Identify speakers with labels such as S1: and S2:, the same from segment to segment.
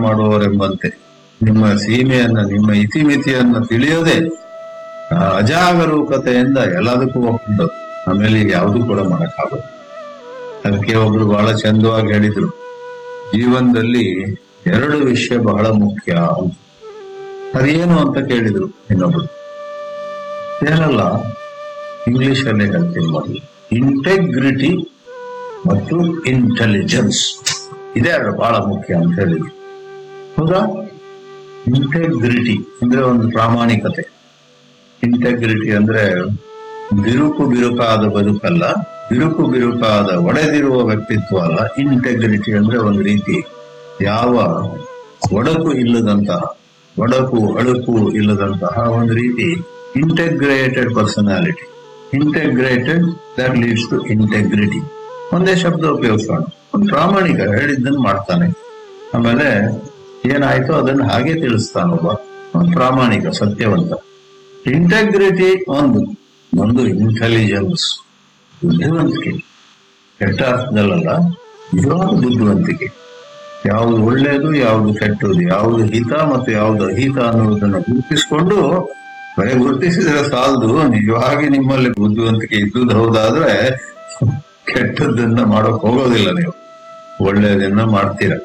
S1: ಮಾಡುವವರೆಂಬಂತೆ ನಿಮ್ಮ ಸೀಮೆಯನ್ನ ನಿಮ್ಮ ಇತಿಮಿತಿಯನ್ನ ತಿಳಿಯದೆ ಆ ಅಜಾಗರೂಕತೆಯಿಂದ ಎಲ್ಲದಕ್ಕೂ ಒಪ್ಪಿದ್ದು ಆಮೇಲೆ ಯಾವುದು ಕೂಡ ಮಾಡಕ್ಕಾಗದು ಅದಕ್ಕೆ ಒಬ್ರು ಬಹಳ ಚಂದವಾಗಿ ಹೇಳಿದ್ರು ಜೀವನದಲ್ಲಿ ಎರಡು ವಿಷಯ ಬಹಳ ಮುಖ್ಯ ಅಂತ. ಅದೇನು ಅಂತ ಕೇಳಿದ್ರು ಇನ್ನೊಬ್ರು ಏನಲ್ಲ ಇಂಗ್ಲಿಷ್ ಅಲ್ಲೇ ಹೇಳ್ತೀನಿ ಮೊದಲು ಇಂಟೆಗ್ರಿಟಿ ಮತ್ತು ಇಂಟೆಲಿಜೆನ್ಸ್ ಇದೇ ಎರಡು ಬಹಳ ಮುಖ್ಯ ಅಂತ ಹೇಳಿದ್ರು ಹೌದಾ ಇಂಟೆಗ್ರಿಟಿ ಅಂದ್ರೆ ಒಂದು ಪ್ರಾಮಾಣಿಕತೆ ಇಂಟೆಗ್ರಿಟಿ ಅಂದ್ರೆ ಬಿರುಕು ಬಿರುಕಾದ ಬದುಕಲ್ಲ ಬಿರುಕು ಬಿರುಕಾದ ಒಡೆದಿರುವ ವ್ಯಕ್ತಿತ್ವ ಅಲ್ಲ ಇಂಟೆಗ್ರಿಟಿ ಅಂದ್ರೆ ಒಂದು ರೀತಿ ಯಾವ ಒಡಕು ಇಲ್ಲದಂತಹ ಒಡಕು ಅಳುಕು ಇಲ್ಲದಂತಹ ಒಂದು ರೀತಿ integrated personality integrated that leads to integrity ಒಂದೇ ಶಬ್ದ ಉಪಯೋಗಿಸೋಣ ಒಂದು ಪ್ರಾಮಾಣಿಕ ಹೇಳಿದ್ದನ್ನು ಮಾಡ್ತಾನೆ ಆಮೇಲೆ ಏನಾಯ್ತು ಅದನ್ನ ಹಾಗೆ ತಿಳಿಸ್ತಾನೊಬ್ಬ ಒಂದು ಪ್ರಾಮಾಣಿಕ ಸತ್ಯವಂತ ಇಂಟೆಗ್ರಿಟಿ ಒಂದು ಒಂದು ಇಂಟೆಲಿಜೆನ್ಸ್ ಬುದ್ಧಿವಂತಿಕೆ ಕೆಟ್ಟ ಅರ್ಥದಲ್ಲಲ್ಲ ನಿಜವಾದ ಬುದ್ಧಿವಂತಿಕೆ ಯಾವುದು ಒಳ್ಳೆಯದು ಯಾವುದು ಕೆಟ್ಟದು ಯಾವುದು ಹಿತ ಮತ್ತು ಯಾವುದು ಅಹಿತ ಅನ್ನುವುದನ್ನು ಗುರುತಿಸಿಕೊಂಡು ಬರೀ ಗುರುತಿಸಿದ್ರೆ ಸಾಲದು ನಿಜವಾಗಿ ನಿಮ್ಮಲ್ಲಿ ಬುದ್ಧಿವಂತಿಕೆ ಇದ್ದುದು ಹೌದಾದ್ರೆ ಕೆಟ್ಟದ್ದನ್ನ ಮಾಡೋಕ್ ಹೋಗೋದಿಲ್ಲ ನೀವು ಒಳ್ಳೆಯದನ್ನ ಮಾಡ್ತೀರ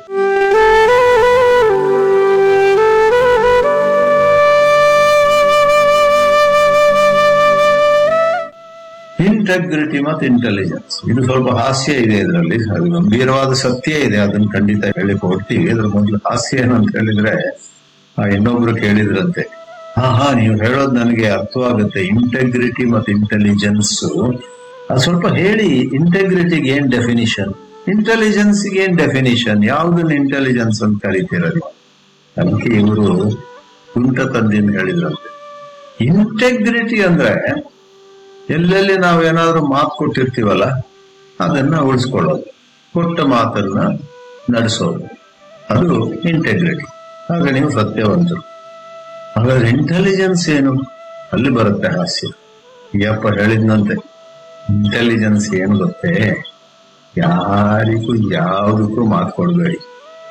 S1: ಇಂಟೆಗ್ರಿಟಿ ಮತ್ತು ಇಂಟೆಲಿಜೆನ್ಸ್ ಇದು ಸ್ವಲ್ಪ ಹಾಸ್ಯ ಇದೆ ಇದರಲ್ಲಿ ಅದು ಗಂಭೀರವಾದ ಸತ್ಯ ಇದೆ ಅದನ್ನ ಖಂಡಿತ ಹೇಳಿ ಕೊಡ್ತೀವಿ ಅದ್ರ ಮೊದಲು ಹಾಸ್ಯ ಏನಂತ ಹೇಳಿದ್ರೆ ಆ ಇನ್ನೊಬ್ರು ಕೇಳಿದ್ರಂತೆ ಹಾ ಹಾ ನೀವು ಹೇಳೋದು ನನಗೆ ಅರ್ಥವಾಗುತ್ತೆ ಇಂಟೆಗ್ರಿಟಿ ಮತ್ತು ಇಂಟೆಲಿಜೆನ್ಸ್ ಅದು ಸ್ವಲ್ಪ ಹೇಳಿ ಇಂಟೆಗ್ರಿಟಿಗೆ ಏನ್ ಡೆಫಿನಿಷನ್ ಇಂಟೆಲಿಜೆನ್ಸ್ ಏನ್ ಡೆಫಿನಿಷನ್ ಯಾವ್ದನ್ನ ಇಂಟೆಲಿಜೆನ್ಸ್ ಅಂತ ಕರಿತೀರಲ್ಲ ಅದಕ್ಕೆ ಇವರು ಕುಂಟ ತಂದಿನ ಹೇಳಿದ್ರಂತೆ ಇಂಟೆಗ್ರಿಟಿ ಅಂದ್ರೆ ಎಲ್ಲೆಲ್ಲಿ ನಾವೇನಾದ್ರೂ ಮಾತು ಕೊಟ್ಟಿರ್ತೀವಲ್ಲ ಅದನ್ನ ಉಳಿಸ್ಕೊಳ್ಳೋದು ಕೊಟ್ಟ ಮಾತನ್ನ ನಡೆಸೋದು ಅದು ಇಂಟೆಗ್ರಿಟಿ ಆಗ ನೀವು ಸತ್ಯವಂತರು ಹಾಗಾದ್ರೆ ಇಂಟೆಲಿಜೆನ್ಸ್ ಏನು ಅಲ್ಲಿ ಬರುತ್ತೆ ಹಾಸ್ಯ ಯಪ್ಪ ಹೇಳಿದ್ನಂತೆ ಇಂಟೆಲಿಜೆನ್ಸ್ ಏನು ಗೊತ್ತೇ ಯಾರಿಗೂ ಯಾವುದಕ್ಕೂ ಮಾತು ಕೊಡ್ಬೇಡಿ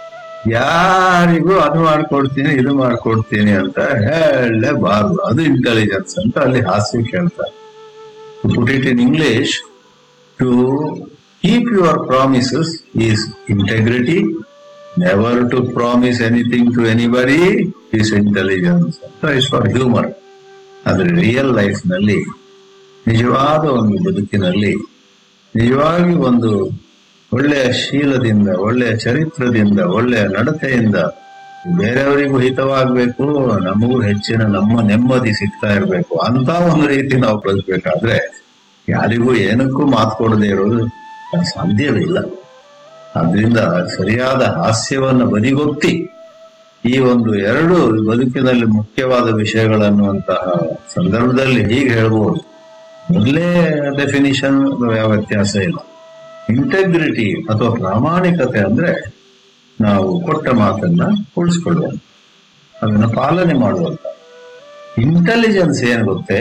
S1: ಯಾರಿಗೂ ಅದು ಮಾಡ್ಕೊಡ್ತೀನಿ ಇದು ಮಾಡ್ಕೊಡ್ತೀನಿ ಅಂತ ಹೇಳಲೇಬಾರ್ದು ಅದು ಇಂಟೆಲಿಜೆನ್ಸ್ ಅಂತ ಅಲ್ಲಿ ಹಾಸ್ಯ ಕೇಳ್ತಾರೆ to put it in English, to keep your promises is integrity. Never to promise anything to anybody is intelligence. So it's for humor. ಆದರೆ ರಿಯಲ್ ಲೈಫ್ ನಲ್ಲಿ ನಿಜವಾದ ಒಂದು ಬದುಕಿನಲ್ಲಿ ನಿಜವಾಗಿ ಒಂದು ಒಳ್ಳೆಯ ಶೀಲದಿಂದ ಒಳ್ಳೆಯ ಚರಿತ್ರದಿಂದ ಒಳ್ಳೆಯ ನಡತೆಯಿಂದ ಬೇರೆಯವರಿಗೂ ಹಿತವಾಗಬೇಕು ನಮಗೂ ಹೆಚ್ಚಿನ ನಮ್ಮ ನೆಮ್ಮದಿ ಸಿಗ್ತಾ ಇರಬೇಕು ಅಂತ ಒಂದು ರೀತಿ ನಾವು ಬದುಕಬೇಕಾದ್ರೆ ಯಾರಿಗೂ ಏನಕ್ಕೂ ಮಾತು ಕೊಡದೇ ಇರೋದು ಸಾಧ್ಯವಿಲ್ಲ ಆದ್ರಿಂದ ಸರಿಯಾದ ಹಾಸ್ಯವನ್ನು ಬದಿಗೊತ್ತಿ ಈ ಒಂದು ಎರಡು ಬದುಕಿನಲ್ಲಿ ಮುಖ್ಯವಾದ ವಿಷಯಗಳನ್ನುವಂತಹ ಸಂದರ್ಭದಲ್ಲಿ ಹೀಗೆ ಹೇಳ್ಬೋದು ಮೊದಲೇ ಡೆಫಿನಿಷನ್ ಯಾವ ವ್ಯತ್ಯಾಸ ಇಲ್ಲ ಇಂಟೆಗ್ರಿಟಿ ಅಥವಾ ಪ್ರಾಮಾಣಿಕತೆ ಅಂದ್ರೆ ನಾವು ಕೊಟ್ಟ ಮಾತನ್ನ ಉಳಿಸ್ಕೊಳ್ಳುವ ಅದನ್ನ ಪಾಲನೆ ಮಾಡುವಂತ ಇಂಟೆಲಿಜೆನ್ಸ್ ಏನ್ ಗೊತ್ತೇ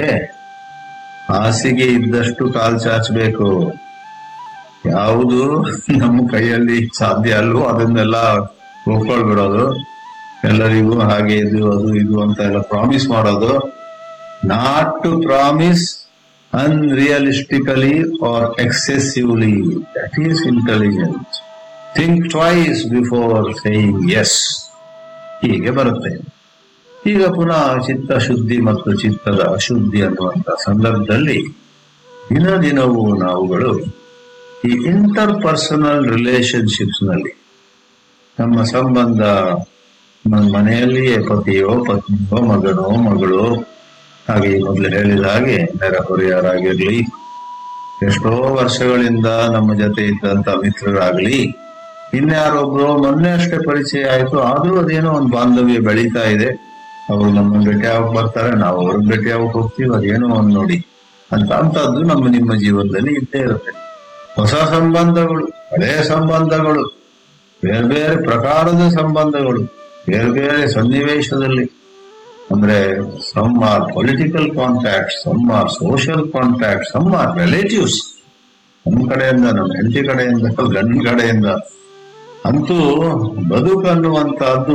S1: ಹಾಸಿಗೆ ಇದ್ದಷ್ಟು ಕಾಲ್ ಚಾಚಬೇಕು ಯಾವುದು ನಮ್ಮ ಕೈಯಲ್ಲಿ ಸಾಧ್ಯ ಅಲ್ವೋ ಅದನ್ನೆಲ್ಲ ಒಪ್ಕೊಳ್ಬಿಡೋದು ಎಲ್ಲರಿಗೂ ಹಾಗೆ ಇದು ಅದು ಇದು ಅಂತ ಎಲ್ಲ ಪ್ರಾಮಿಸ್ ಮಾಡೋದು not to promise unrealistically or excessively that is intelligence think twice before saying yes ಹೀಗೆ ಬರುತ್ತೆ ಈಗ ಪುನಃ ಚಿತ್ತ ಶುದ್ಧಿ ಮತ್ತು ಚಿತ್ತದ ಅಶುದ್ಧಿ ಅನ್ನುವಂತ ಸಂದರ್ಭದಲ್ಲಿ ದಿನ ದಿನವೂ ನಾವುಗಳು ಈ ಇಂಟರ್ ಪರ್ಸನಲ್ ರಿಲೇಶನ್ಶಿಪ್ಸ್ ನಲ್ಲಿ ನಮ್ಮ ಸಂಬಂಧ ನಮ್ಮ ಮನೆಯಲ್ಲಿಯೇ ಪತಿಯೋ ಪತ್ನಿಯೋ ಮಗನೋ ಮಗಳು ಹಾಗೆ ಈ ಮೊದಲು ಹೇಳಿದ ಹಾಗೆ ನೆರೆಹೊರೆಯರಾಗಿರ್ಲಿ ಎಷ್ಟೋ ವರ್ಷಗಳಿಂದ ನಮ್ಮ ಜೊತೆ ಇದ್ದಂತ ಮಿತ್ರರಾಗ್ಲಿ ಇನ್ಯಾರೊಬ್ರು ಮೊನ್ನೆ ಅಷ್ಟೇ ಪರಿಚಯ ಆಯ್ತು ಆದ್ರೂ ಅದೇನೋ ಒಂದು ಬಾಂಧವ್ಯ ಬೆಳೀತಾ ಇದೆ ಅವರು ನಮ್ಮನ್ನ ಭೇಟಿ ಆಗಕ್ ಬರ್ತಾರೆ ನಾವು ಅವ್ರಿಗೆ ಭೇಟಿ ಆಗಕ್ ಹೋಗ್ತೀವಿ ಅದೇನೋ ಒಂದ್ ನೋಡಿ ಅಂತ ಅಂತದ್ದು ನಮ್ಮ ನಿಮ್ಮ ಜೀವನದಲ್ಲಿ ಇದ್ದೇ ಇರುತ್ತೆ ಹೊಸ ಸಂಬಂಧಗಳು ಹಳೆಯ ಸಂಬಂಧಗಳು ಬೇರೆ ಬೇರೆ ಪ್ರಕಾರದ ಸಂಬಂಧಗಳು ಬೇರೆ ಬೇರೆ ಸನ್ನಿವೇಶದಲ್ಲಿ ಅಂದ್ರೆ some or political contact some or social contact some or relatives ನಮ್ಮ ಕಡೆಯಿಂದ ನಮ್ಮ ಹೆಂಡತಿ ಕಡೆಯಿಂದ ಗಂಡನ ಕಡೆಯಿಂದ ಅಂತೂ ಬದುಕನ್ನುವಂತಹದ್ದು